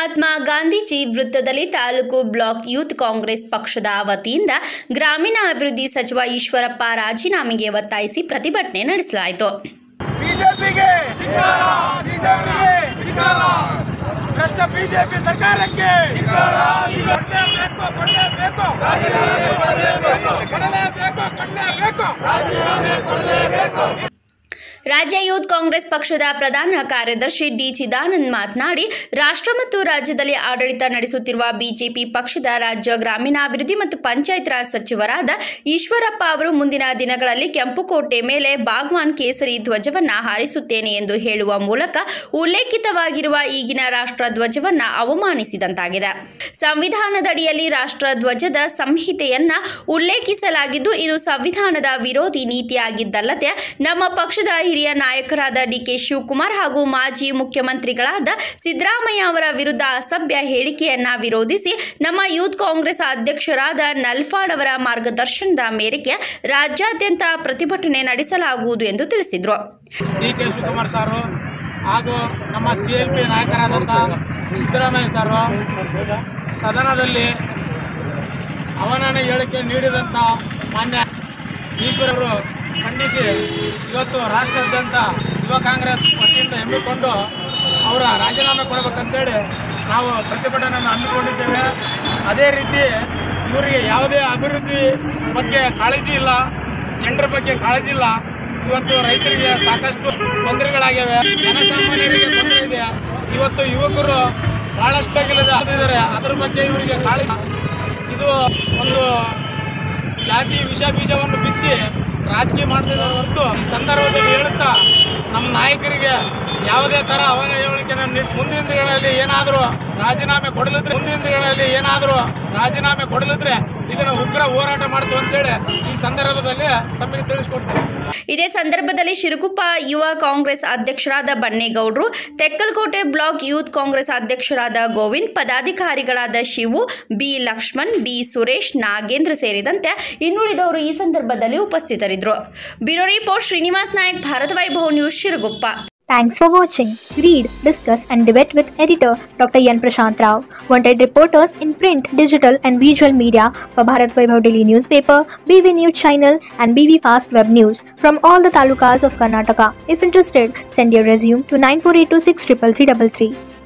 ಮಹಾತ್ಮ ಗಾಂಧೀಜಿ ವೃತ್ತದಲ್ಲಿ taluk block youth Congress ಪಕ್ಷದ ವತಿಯಿಂದ ಗ್ರಾಮೀಣ ಅಭಿವೃದ್ಧಿ ಸಚಿವ ಈಶ್ವರಪ್ಪ ರಾಜೀನಾಮೆಗೆ ಒತ್ತಾಯಿಸಿ ಪ್ರತಿಭಟನೆ ನಡೆಸಲಾಯಿತು ಬಿಜೆಪಿಗೆ ಬಿಜೆಪಿಗೆ ಭ್ರಷ್ಟ ಬಿಜೆಪಿ ಸರ್ಕಾರಕ್ಕೆ ಕೊಡಲೇಬೇಕು ಕೊಡಲೇಬೇಕು ಕೊಡಲೇಬೇಕು ಕೊಡಲೇಬೇಕು ರಾಜ್ಯ ಯೂತ್ ಕಾಂಗ್ರೆಸ್ ಪಕ್ಷದ ಪ್ರಧಾನ ಕಾರ್ಯದರ್ಶಿ ಡಿ ಚಿದಾನಂದ್ ಮಾತನಾಡಿ ರಾಷ್ಟ್ರ ಮತ್ತು ರಾಜ್ಯದಲ್ಲಿ ಆಡಳಿತ ನಡೆಸುತ್ತಿರುವ ಬಿಜೆಪಿ ಪಕ್ಷದ ರಾಜ್ಯ ಗ್ರಾಮೀಣಾಭಿವೃದ್ಧಿ ಮತ್ತು ಪಂಚಾಯತ್ ರಾಜ್ ಸಚಿವರಾದ ಈಶ್ವರಪ್ಪ ಅವರು ಮುಂದಿನ ದಿನಗಳಲ್ಲಿ ಕೆಂಪುಕೋಟೆ ಮೇಲೆ ಬಾಗ್ವಾನ್ ಕೇಸರಿ ಧ್ವಜವನ್ನ ಹಾರಿಸುತ್ತೇನೆ ಎಂದು ಹೇಳುವ ಮೂಲಕ ಉಲ್ಲೇಖಿತವಾಗಿರುವ ಈಗಿನ ರಾಷ್ಟ್ರ ಧ್ವಜವನ್ನ ಅವಮಾನಿಸಿದಂತಾಗಿದೆ ಸಂವಿಧಾನದಡಿಯಲ್ಲಿ ರಾಷ್ಟ್ರ ಧ್ವಜದ ಸಂಹಿತೆಯನ್ನ ಉಲ್ಲೇಖಿಸಲಾಗಿದ್ದು ಇದು ಸಂವಿಧಾನದ ವಿರೋಧಿ ನೀತಿಯಾಗಿದ್ದಲ್ಲದೆ ನಮ್ಮ ಪಕ್ಷದ ಹಿರಿಯ ನಾಯಕರಾದ ಡಿಕೆ ಶಿವಕುಮಾರ್ ಹಾಗೂ ಮಾಜಿ ಮುಖ್ಯಮಂತ್ರಿಗಳಾದ ಸಿದ್ದರಾಮಯ್ಯ ಅವರ ವಿರುದ್ಧ ಅಸಭ್ಯ ಹೇಳಿಕೆಯನ್ನ ವಿರೋಧಿಸಿ ನಮ್ಮ ಯೂತ್ ಕಾಂಗ್ರೆಸ್ ಅಧ್ಯಕ್ಷರಾದ ನಲ್ಫಾಡ್ ಅವರ ಮಾರ್ಗದರ್ಶನದ ಮೇರೆಗೆ ರಾಜ್ಯಾದ್ಯಂತ ಪ್ರತಿಭಟನೆ ನಡೆಸಲಾಗುವುದು ಎಂದು ತಿಳಿಸಿದರು ಡಿ ಕೆ ಶಿವಕುಮಾರ್ ಸಾರು ಹಾಗೂ ನಮ್ಮ ಸಿ ಎಲ್ ಪಿ ನಾಯಕರಾದಂಥ ಸಿದ್ದರಾಮಯ್ಯ ಸಾರು ಸದನದಲ್ಲಿ ಅವಮಾನ ಹೇಳಿಕೆ ನೀಡಿದಂಥ ಮಾನ್ಯ ಈಶ್ವರವರು ಖಂಡಿಸಿ ಇವತ್ತು ರಾಷ್ಟ್ರಾದ್ಯಂತ ಯುವ ಕಾಂಗ್ರೆಸ್ ವತಿಯಿಂದ ಹೆಮ್ಮಿಕೊಂಡು ಅವರ ರಾಜೀನಾಮೆ ಕೊಡಬೇಕಂತೇಳಿ ನಾವು ಪ್ರತಿಭಟನೆಯನ್ನು ಹಮ್ಮಿಕೊಂಡಿದ್ದೇವೆ ಅದೇ ರೀತಿ ಇವರಿಗೆ ಯಾವುದೇ ಅಭಿವೃದ್ಧಿ ಬಗ್ಗೆ ಕಾಳಜಿ ಇಲ್ಲ ಜನರ ಬಗ್ಗೆ ಕಾಳಜಿ ಇಲ್ಲ ಇವತ್ತು ರೈತರಿಗೆ ಸಾಕಷ್ಟು ತೊಂದರೆಗಳಾಗಿವೆ ಜನಸಾಮಾನ್ಯರಿಗೆ ತೊಂದರೆ ಇದೆ ಇವತ್ತು ಯುವಕರು ಬಹಳಷ್ಟು ಆಗಿದ್ದಾರೆ ಅದ್ರ ಬಗ್ಗೆ ಇವರಿಗೆ ಕಾಳಜಿ ಇದು ಒಂದು ಜಾತಿ ವಿಷ ಬೀಜವನ್ನು ಬಿತ್ತಿ ರಾಜಕೀಯ ಮಾಡ್ತಿದ್ದಾರೆ ಹೊರತು ಈ ಸಂದರ್ಭದಲ್ಲಿ ಹೇಳುತ್ತಾ ನಮ್ಮ ನಾಯಕರಿಗೆ ಯಾವುದೇ ತರ ಅವಹೇಳನ ಮುಂದಿನ ದಿನಗಳಲ್ಲಿ ಏನಾದರೂ ರಾಜೀನಾಮೆ ಕೊಡಲಿದ್ರೆ ಮುಂದಿನ ದಿನಗಳಲ್ಲಿ ಏನಾದರೂ ರಾಜೀನಾಮೆ ಕೊಡಲಿದ್ರೆ ಇದನ್ನು ಉಗ್ರ ಹೋರಾಟ ಮಾಡ್ತೀವಿ ಅಂತೇಳಿ ಈ ಸಂದರ್ಭದಲ್ಲಿ ತಮಗೆ ತಿಳಿಸ್ಕೊಡ್ತೀನಿ ಇದೇ ಸಂದರ್ಭದಲ್ಲಿ ಶಿರಗುಪ್ಪ ಯುವ ಕಾಂಗ್ರೆಸ್ ಅಧ್ಯಕ್ಷರಾದ ಬನ್ನೇಗೌಡರು ತೆಕ್ಕಲಕೋಟೆ ಬ್ಲಾಕ್ ಯೂತ್ ಕಾಂಗ್ರೆಸ್ ಅಧ್ಯಕ್ಷರಾದ ಗೋವಿಂದ್ ಪದಾಧಿಕಾರಿಗಳಾದ ಶಿವು ಬಿ ಲಕ್ಷ್ಮಣ್ ಬಿ ಸುರೇಶ್ ನಾಗೇಂದ್ರ ಸೇರಿದಂತೆ ಇನ್ನುಳಿದವರು ಈ ಸಂದರ್ಭದಲ್ಲಿ ಉಪಸ್ಥಿತರಿದ್ದರು bureau report Srinivas Nayak Bharata Vaibhav news Siruguppa Thanks for watching. Read, discuss, and debate with editor Dr. Yan Prashant Rao. Wanted reporters in print, digital, and visual media for Bharat Vaibhav Daily Newspaper, BV News Channel, and BV Fast Web News from all the talukas of Karnataka. If interested, send your resume to 9482633333.